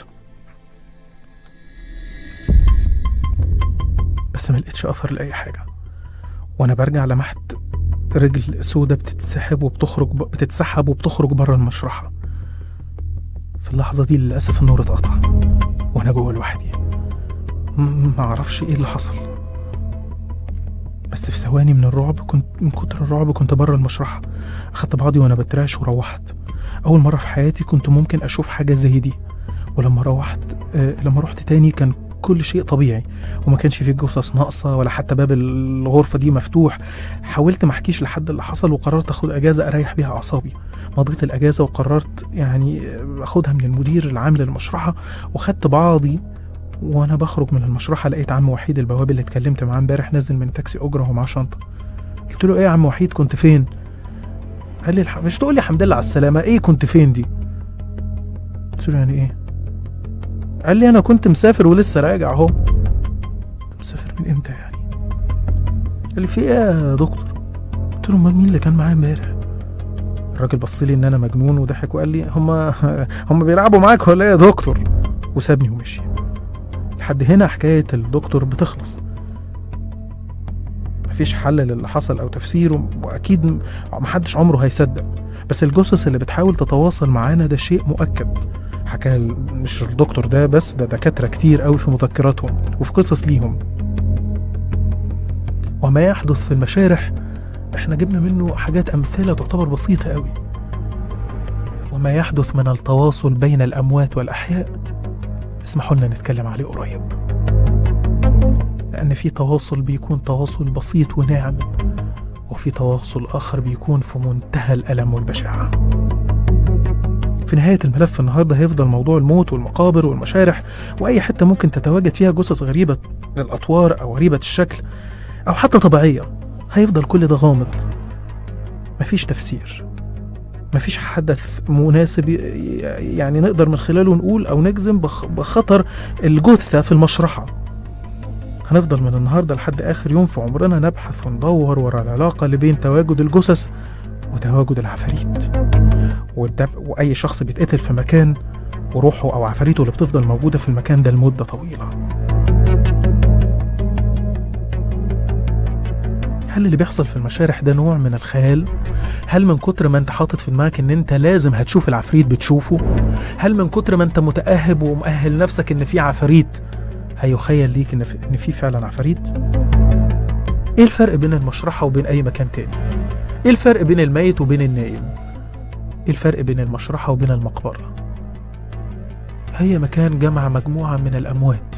بس ما لقيتش اثر لاي حاجه وانا برجع لمحت رجل سودة بتتسحب وبتخرج بتتسحب وبتخرج بره المشرحه في اللحظه دي للاسف النور اتقطع وانا جوه لوحدي م- ما اعرفش ايه اللي حصل بس في ثواني من الرعب كنت من كتر الرعب كنت بره المشرحه اخدت بعضي وانا بترعش وروحت اول مره في حياتي كنت ممكن اشوف حاجه زي دي ولما روحت آه لما رحت تاني كان كل شيء طبيعي وما كانش فيه جثث ناقصه ولا حتى باب الغرفه دي مفتوح حاولت ما احكيش لحد اللي حصل وقررت اخد اجازه اريح بيها اعصابي مضيت الاجازه وقررت يعني اخدها من المدير العام للمشرحه وخدت بعضي وانا بخرج من المشرحه لقيت عم وحيد البواب اللي اتكلمت معاه امبارح نازل من تاكسي اجره ومعاه شنطه قلت له ايه يا عم وحيد كنت فين قال لي الح... مش تقول لي الحمد لله على السلامه ايه كنت فين دي قلت له يعني ايه قال لي انا كنت مسافر ولسه راجع اهو مسافر من امتى يعني قال لي في ايه يا دكتور قلت له امال مين اللي كان معايا امبارح الراجل بص لي ان انا مجنون وضحك وقال لي هما هما بيلعبوا معاك ولا ايه يا دكتور وسابني ومشي لحد هنا حكايه الدكتور بتخلص مفيش حل للي حصل او تفسيره واكيد م- محدش عمره هيصدق بس الجثث اللي بتحاول تتواصل معانا ده شيء مؤكد حكى ال- مش الدكتور ده بس ده دكاتره كتير قوي في مذكراتهم وفي قصص ليهم وما يحدث في المشارح احنا جبنا منه حاجات امثله تعتبر بسيطه قوي وما يحدث من التواصل بين الاموات والاحياء اسمحوا لنا نتكلم عليه قريب لان في تواصل بيكون تواصل بسيط وناعم وفي تواصل اخر بيكون في منتهى الالم والبشاعه في نهاية الملف النهاردة هيفضل موضوع الموت والمقابر والمشارح وأي حتة ممكن تتواجد فيها جثث غريبة الأطوار أو غريبة الشكل أو حتى طبيعية هيفضل كل ده غامض مفيش تفسير مفيش حدث مناسب ي- يعني نقدر من خلاله نقول أو نجزم بخ- بخطر الجثة في المشرحة هنفضل من النهاردة لحد آخر يوم في عمرنا نبحث وندور ورا العلاقة اللي بين تواجد الجثث وتواجد العفاريت والدب وأي شخص بيتقتل في مكان وروحه أو عفاريته اللي بتفضل موجودة في المكان ده لمدة طويلة هل اللي بيحصل في المشارح ده نوع من الخيال؟ هل من كتر ما انت حاطط في دماغك ان انت لازم هتشوف العفريت بتشوفه؟ هل من كتر ما انت متأهب ومؤهل نفسك ان في عفاريت هيخيل ليك ان في, ان في فعلا عفاريت؟ ايه الفرق بين المشرحة وبين اي مكان تاني؟ ايه الفرق بين الميت وبين النائم؟ ايه الفرق بين المشرحة وبين المقبرة؟ هي مكان جمع مجموعة من الأموات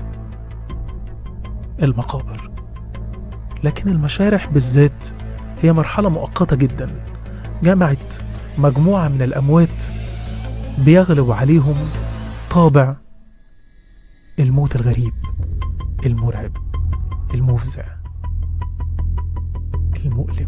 المقابر لكن المشارح بالذات هي مرحلة مؤقتة جدا جمعت مجموعة من الأموات بيغلب عليهم طابع الموت الغريب المرعب المفزع المؤلم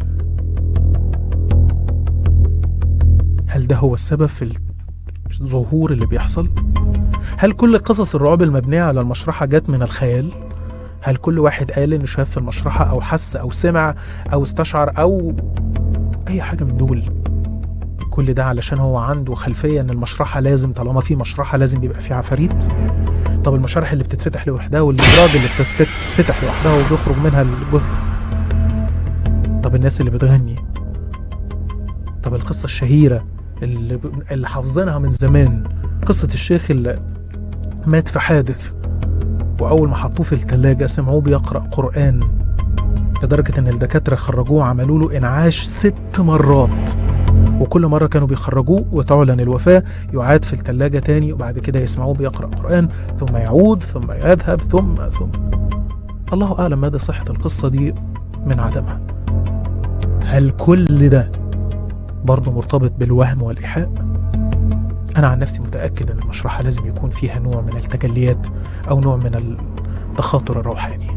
هل ده هو السبب في الظهور اللي بيحصل؟ هل كل قصص الرعب المبنية على المشرحة جت من الخيال؟ هل كل واحد قال انه شاف في المشرحة او حس او سمع او استشعر او اي حاجة من دول كل ده علشان هو عنده خلفية ان المشرحة لازم طالما في مشرحة لازم يبقى في عفاريت طب المشارح اللي بتتفتح لوحدها والابراج اللي بتتفتح لوحدها وبيخرج منها الجثث طب الناس اللي بتغني طب القصة الشهيرة اللي, اللي حافظينها من زمان قصة الشيخ اللي مات في حادث وأول ما حطوه في التلاجة سمعوه بيقرأ قرآن لدرجة إن الدكاترة خرجوه عملوا له إنعاش ست مرات وكل مرة كانوا بيخرجوه وتعلن الوفاة يعاد في التلاجة تاني وبعد كده يسمعوه بيقرأ قرآن ثم يعود ثم يذهب ثم ثم الله أعلم مدى صحة القصة دي من عدمها هل كل ده برضه مرتبط بالوهم والإيحاء؟ أنا عن نفسي متأكد إن المشرحة لازم يكون فيها نوع من التجليات أو نوع من التخاطر الروحاني.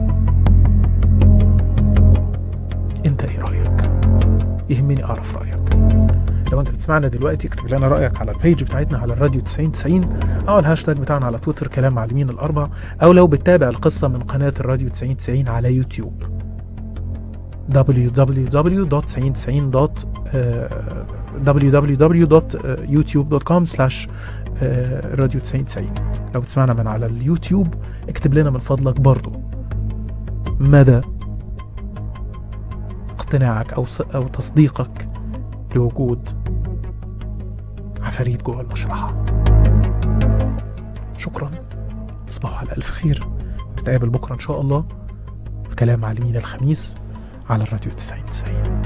أنت إيه رأيك؟ يهمني أعرف رأيك. لو أنت بتسمعنا دلوقتي اكتب لنا رأيك على البيج بتاعتنا على الراديو 9090 أو الهاشتاج بتاعنا على تويتر كلام معلمين الأربع أو لو بتتابع القصة من قناة الراديو 9090 على يوتيوب. www.9090 www.youtube.com slash راديو 9090 لو بتسمعنا من على اليوتيوب اكتب لنا من فضلك برضو مدى اقتناعك أو أو تصديقك لوجود عفاريت جوه المشرحة شكرا تصبحوا على ألف خير نتقابل بكرة إن شاء الله في كلام معلمين الخميس على الراديو 90 90